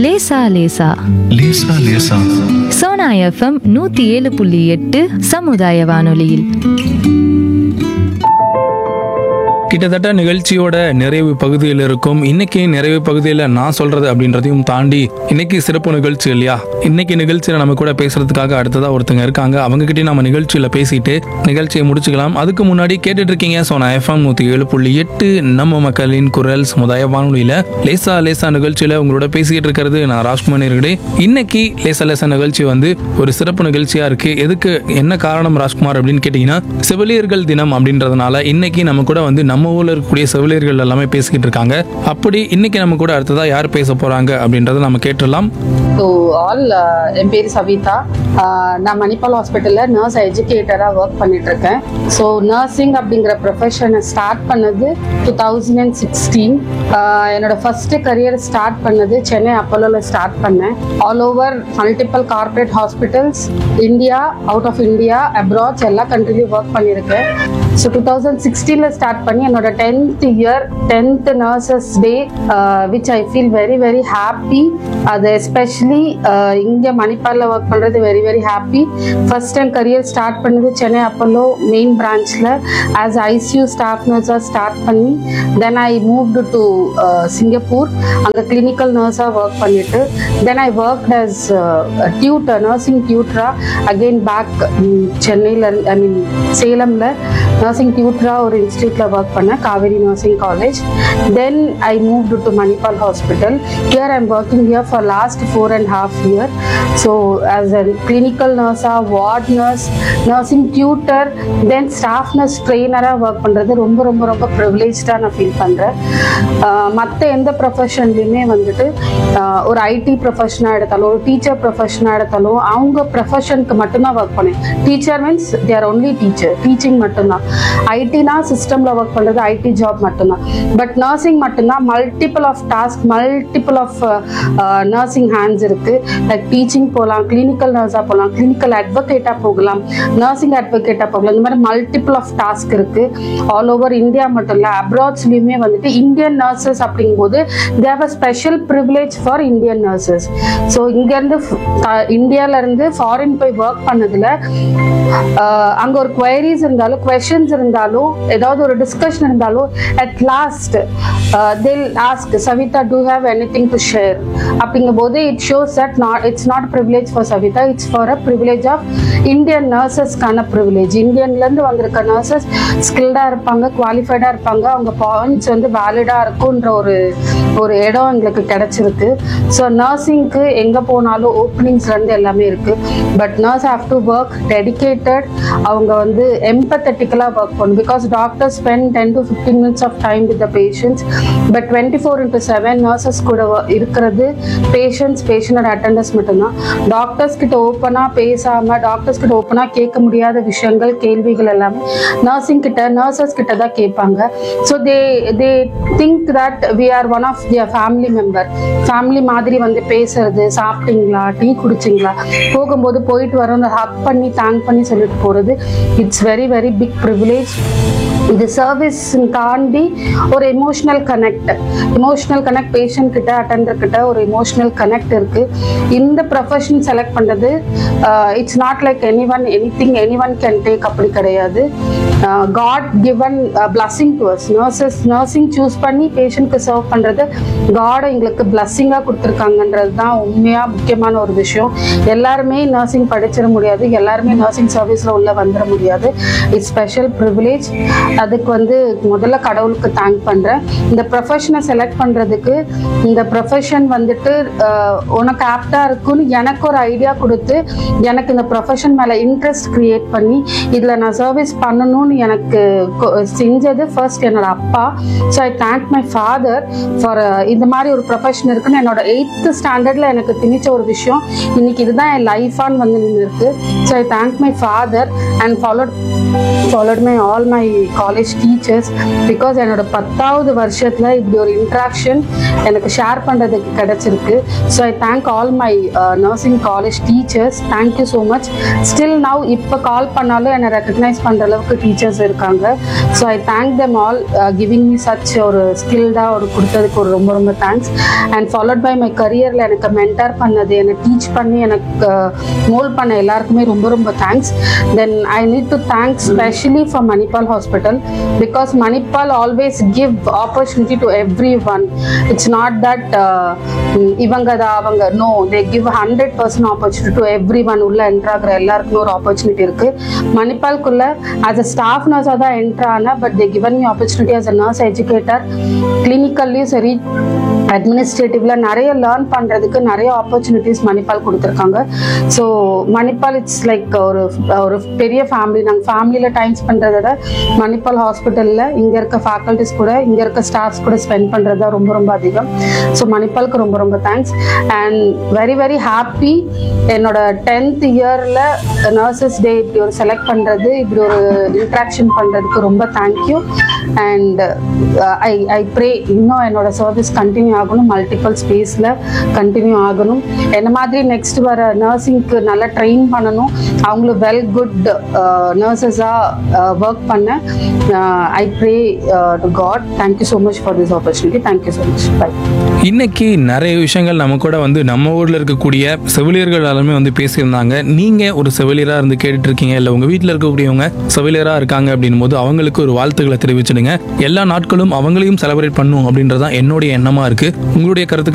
லேசா லேசா லேசா லேசா சோனா எஃப்எம் நூத்தி ஏழு புள்ளி எட்டு சமுதாய வானொலியில் கிட்டத்தட்ட நிகழ்ச்சியோட நிறைவு பகுதியில் இருக்கும் இன்னைக்கு நிறைவு பகுதியில் நான் சொல்றது அப்படின்றதையும் தாண்டி இன்னைக்கு சிறப்பு நிகழ்ச்சி இல்லையா இன்னைக்கு நிகழ்ச்சியில் நம்ம கூட பேசுறதுக்காக அடுத்ததா ஒருத்தங்க இருக்காங்க அவங்க கிட்டே நம்ம நிகழ்ச்சியில பேசிட்டு நிகழ்ச்சியை முடிச்சுக்கலாம் அதுக்கு முன்னாடி கேட்டுட்டு இருக்கீங்க சோனா எஃப்எம் நூத்தி ஏழு புள்ளி எட்டு நம்ம மக்களின் குரல் சமுதாய வானொலியில லேசா லேசா நிகழ்ச்சியில உங்களோட பேசிக்கிட்டு இருக்கிறது நான் ராஜ்குமார் நேர்களே இன்னைக்கு லேசா லேசா நிகழ்ச்சி வந்து ஒரு சிறப்பு நிகழ்ச்சியா இருக்கு எதுக்கு என்ன காரணம் ராஜ்குமார் அப்படின்னு கேட்டீங்கன்னா செவிலியர்கள் தினம் அப்படின்றதுனால இன்னைக்கு நம்ம கூட வந்து நம்ம ஊர்ல இருக்கக்கூடிய செவிலியர்கள் எல்லாமே பேசிக்கிட்டு இருக்காங்க அப்படி இன்னைக்கு நம்ம கூட அடுத்ததா யார் பேச போறாங்க அப்படின்றத நம்ம கேட்டுடலாம் டு ஆல் என் பேர் சவிதா Uh, நான் மணிப்பால் ஹாஸ்பிட்டலில் நர்ஸ் எஜுகேட்டராக ஒர்க் பண்ணிட்டு இருக்கேன் ஸோ நர்சிங் அப்படிங்கிற ப்ரொஃபஷனை ஸ்டார்ட் பண்ணது டூ தௌசண்ட் அண்ட் சிக்ஸ்டீன் என்னோட ஃபர்ஸ்ட் கரியர் ஸ்டார்ட் பண்ணது சென்னை அப்போலோவில் ஸ்டார்ட் பண்ணேன் all over multiple corporate hospitals India out of India abroads எல்லா கண்ட்ரிலையும் ஒர்க் பண்ணியிருக்கேன் ஸோ டூ தௌசண்ட் சிக்ஸ்டீனில் ஸ்டார்ட் பண்ணி என்னோட tenth year tenth nurses day which I feel very very happy அது எஸ்பெஷலி இங்கே மணிப்பாலில் ஒர்க் பண்ணுறது very very happy first time career start பண்ணது Chennai Apollo main பிரான்ச்சில் as ICU staff நர்ஸாக ஸ்டார்ட் பண்ணி then I moved to Singapore அங்கே clinical நர்ஸாக work பண்ணிட்டு then I work as tutor nursing டியூட்டராக அகெயின் பேக் சென்னையில் ஐ மீன் சேலமில் நர்சிங் டியூட்டராக ஒரு இன்ஸ்டியூட்டில் ஒர்க் பண்ணேன் Kaveri nursing college then I moved to Manipal hospital here I'm working here for last four and half year so as a clinical நர்ஸாக ward nurse nursing tutor then staff nurse ட்ரெயினராக work பண்ணுறது ரொம்ப ரொம்ப ரொம்ப ப்ரிவிலேஜாக நான் ஃபீல் பண்ணுறேன் மற்ற எந்த ப்ரொஃபஷன்லையுமே வந்துட்டு ஆஹ் ஒரு ஐடி ப்ரொஃபஷனாக எடுத்தாலும் ஒரு டீச்சர் ப்ரொஃபஷனாக எடுத்தாலும் அவங்க ப்ரொஃபஷனுக்கு மட்டும்தான் ஒர்க் பண்ணேன் teacher means there only teacher teaching மட்டும்தான் ஐடினா சிஸ்டமில் ஒர்க் பண்ணுறது ஐடி ஜாப் மட்டும்தான் பட் நர்சிங் மட்டும்தான் multiple of task multiple of nursing hands இருக்குது லைக் டீச்சிங் போகலாம் கிளினிக்கல் நர்ஸாக போகலாம் கிளினிக்கல் அட்வொகேட்டாக போகலாம் நர்சிங் அட்வொகேட்டாக போகலாம் இந்த மாதிரி மல்டிபிள் ஆஃப் டாஸ்க் இருக்குது ஆல் ஓவர் இந்தியா மட்டும் இல்லை அப்ராட்ஸ்லேயுமே வந்துட்டு இந்தியன் நர்சஸ் அப்படிங்கும்போது they've a special privilege for Indian nurses so இங்கேருந்து இந்தியாவிலேருந்து ஃபாரின் போய் ஒர்க் பண்ணதில் அங்கே ஒரு குவைரிஸ் இருந்தாலும் கொஷின்ஸ் இருந்தாலும் ஏதாவது ஒரு டிஸ்கஷன் இருந்தாலும் at last they'll ask Savitha to have anything to share அப்படிங்கும்போது it shows that not it's not privilege for Savitha it's for a privilege of Indian நர்சஸ்க்கான ப்ரிவிலேஜ் இந்தியன்லேருந்து வந்திருக்க நர்சஸ் ஸ்கில்டாக இருப்பாங்க குவாலிஃபைடாக இருப்பாங்க அவங்க பாயிண்ட்ஸ் வந்து வேலிடாக இருக்குன்ற ஒரு ஒரு இடம் எங்களுக்கு கிடைச்சிருக்கு ஸோ நர்சிங்க்கு எங்கே போனாலும் ஓப்பனிங்ஸ்லேருந்து எல்லாமே இருக்குது but nurse have to work dedicated அவங்க வந்து எம்பத்தட்டிக்கலாக ஒர்க் பண்ணணும் because doctor spend ten to fifteen minutes of time with the patients but twenty four into seven nurses கூட wo- இருக்கிறது பேஷண்ட்ஸ் பேஷண்டோட அட்டண்டன்ஸ் மட்டும்தான் டாக்டர்ஸ் கிட்ட ஓப்பனாக பேசாமல் டாக்டர்ஸ் கிட்ட ஓப்பனாக கேட்க முடியாத விஷயங்கள் கேள்விகள் எல்லாமே நர்சிங் கிட்ட நர்சஸ் கிட்ட தான் கேட்பாங்க so they they think that we are one of their family member family மாதிரி வந்து பேசுறது சாப்பிட்டீங்களா டீ குடிச்சிங்களா போகும்போது போயிட்டு வரோம் ஹக் பண்ணி தேங்க் பண்ணி சொல்லிட்டு போகிறது it's very very big privilege இது சர்வீஸ் தாண்டி ஒரு emotional connect emotional connect patient கிட்ட அட்டண்டர் கிட்ட ஒரு எமோஷனல் கனெக்ட் இருக்கு இந்த ப்ரொஃபஷன் செலக்ட் பண்றது it's not like anyone anything anyone can take அப்படி கிடையாது God given blessing to us nurses nursing choose பண்ணி பேஷண்ட்க்கு சர்வ் பண்றது காட் எங்களுக்கு பிளஸ்ஸிங்காக கொடுத்துருக்காங்கன்றது தான் உண்மையாக முக்கியமான ஒரு விஷயம் எல்லாருமே நர்சிங் படிச்சிட முடியாது எல்லாருமே நர்சிங் சர்வீஸில் உள்ள வந்துட முடியாது இட்ஸ் ஸ்பெஷல் ப்ரிவிலேஜ் அதுக்கு வந்து முதல்ல கடவுளுக்கு தேங்க் பண்ணுறேன் இந்த ப்ரொஃபஷனை செலக்ட் பண்ணுறதுக்கு இந்த ப்ரொஃபஷன் வந்துட்டு அஹ், உனக்கு ஆப்டாக இருக்குன்னு எனக்கு ஒரு ஐடியா கொடுத்து எனக்கு இந்த ப்ரொஃபஷன் மேலே இன்ட்ரெஸ்ட் க்ரியேட் பண்ணி இதில் நான் சர்வீஸ் பண்ணணும்னு எனக்கு கொ- செஞ்சது ஃபர்ஸ்ட் என்னோட அப்பா so I thank my father for இந்த மாதிரி ஒரு ப்ரொஃபஷன் இருக்குன்னு என்னோட எயித்து ஸ்டாண்டர்டில் எனக்கு திணிச்ச ஒரு விஷயம் இன்னைக்கு இதுதான் என் லைஃபான்னு வந்து நின்று இருக்கு so I thank my father and followed followed my all my college teachers because என்னோட பத்தாவது வருஷத்தில் இப்படி ஒரு இன்ட்ராக்ஷன் எனக்கு ஷேர் பண்ணுறதுக்கு கிடைச்சிருக்கு so I thank all my nursing college teachers thank you so much still now இப்போ கால் பண்ணாலும் என்னை ரெக்கக்னைஸ் பண்ணுற அளவுக்கு டீச்சர்ஸ் இருக்காங்க so I thank them all giving me such ஒரு ஸ்கில்டாக ஒரு கொடுத்ததுக்கு ஒரு ரொம்ப ரொம்ப thanks and followed by my கரியரில் எனக்கு மென்டார் பண்ணது என்னை டீச் பண்ணி எனக்கு மோல்ட் பண்ண எல்லாருக்குமே ரொம்ப ரொம்ப thanks then I need to thanks specially for Manipal hospital because Manipal always give opportunity to everyone it's not that இவங்க தான் அவங்க no they give hundred percent opportunity to everyone உள்ள என்ட்ரு ஆகிற எல்லாருக்குமே ஒரு ஆப்பர்ச்சுனிட்டி இருக்கு மணிப்பால்குள்ள ஆஸ் அ ஸ்டாஃப் நர்ஸாக தான் enter ஆனேன் but they given me opportunity as a nurse educator கிளினிக்கல்லையும் சரி அட்மினிஸ்ட்ரேட்டிவ்ல நிறைய லேர்ன் பண்றதுக்கு நிறைய ஆப்பர்ச்சுனிட்டிஸ் மணிப்பால் கொடுத்துருக்காங்க ஸோ மணிப்பால் இட்ஸ் லைக் ஒரு ஒரு பெரிய ஃபேமிலி நாங்கள் ஃபேமிலியில் டைம் ஸ்பெண்ட்றத விட மணிப்பால் ஹாஸ்பிட்டலில் இங்கே இருக்க ஃபேக்கல்டிஸ் கூட இங்கே இருக்க ஸ்டாஃப்ஸ் கூட ஸ்பெண்ட் பண்ணுறது தான் ரொம்ப ரொம்ப அதிகம் ஸோ மணிப்பாலுக்கு ரொம்ப ரொம்ப thanks and very very happy என்னோட டென்த் இயரில் நர்சஸ் டே இப்படி ஒரு செலக்ட் பண்ணுறது இப்படி ஒரு இன்ட்ராக்ஷன் பண்ணுறதுக்கு ரொம்ப thank you and I I pray இன்னும் என்னோட சர்வீஸ் கண்டினியூ ஆகணும் மல்டிபிள் ஸ்பேஸில் கண்டினியூ ஆகணும் என்ன மாதிரி நெக்ஸ்ட் வர நர்சிங்க்கு நல்லா ட்ரெயின் பண்ணணும் அவங்களும் வெல் குட் நர்சஸாக ஒர்க் பண்ண I pray to God thank you so much for this opportunity thank you so much bye இன்னைக்கு நிறைய விஷயங்கள் நம்ம கூட வந்து நம்ம ஊர்ல இருக்கக்கூடிய செவிலியர்கள் எல்லாருமே வந்து பேசியிருந்தாங்க நீங்க ஒரு செவிலியரா இருந்து கேட்டுட்டு இருக்கீங்க இல்ல உங்க வீட்டில் இருக்கக்கூடியவங்க செவிலியரா இருக்காங்க அப்படின்னும் போது அவங்களுக்கு ஒரு வாழ்த்துக்களை தெரிவிச்சிடுங்க எல்லா நாட்களும் அவங்களையும் செலிப்ரேட் பண்ணும் அப்படின்றதான் என்னுடைய எண்ணமா இருக்கு உங்களுடைய கருத்துக்கள்